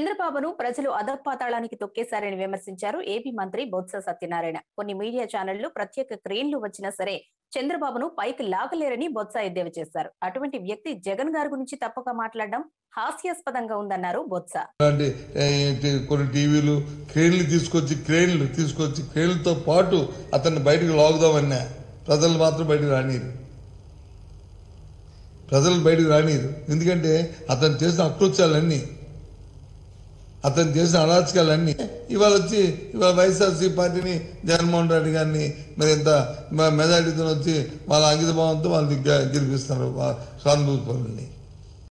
చంద్రబాబును ప్రజలు అధపాతాళానికి తొక్కేశారని విమర్శించారు ఏపీ మంత్రి బొత్స సత్యనారాయణ కొన్ని మీడియా ఛానళ్లు ప్రత్యేక క్రెయిన్లు వచ్చినా సరే చంద్రబాబును పైకి లాగలేరని బొత్స ఎద్దేవా చేశారు అటువంటి వ్యక్తి జగన్ గారి గురించి తప్పక మాట్లాడడం హాస్యాస్పదంగా ఉందన్నారు బొత్స అలాంటి ఏ, టి- కొన్ని టీవీలు క్రేన్లు తీసుకొచ్చి క్రేన్లు తీసుకొచ్చి క్రేన్లతో పాటు అతన్ని బయటకు లాగుదామన్నా ప్రజలు మాత్రం బయటకు రానియరు ప్రజలు బయటకు రానియరు ఎందుకంటే అతను చేసిన అకృత్యాలన్నీ అతను చేసిన అరాచకాలన్నీ ఇవాళ వచ్చి ఇవాళ వైఎస్ఆర్సీ పార్టీని జగన్మోహన్ రెడ్డి గారిని మరి ఎంత మెజార్టీతో వచ్చి వాళ్ళ అంకిత భావంతో వాళ్ళని గె- గెలిపిస్తున్నారు వా- సానుభూతి పనుల్ని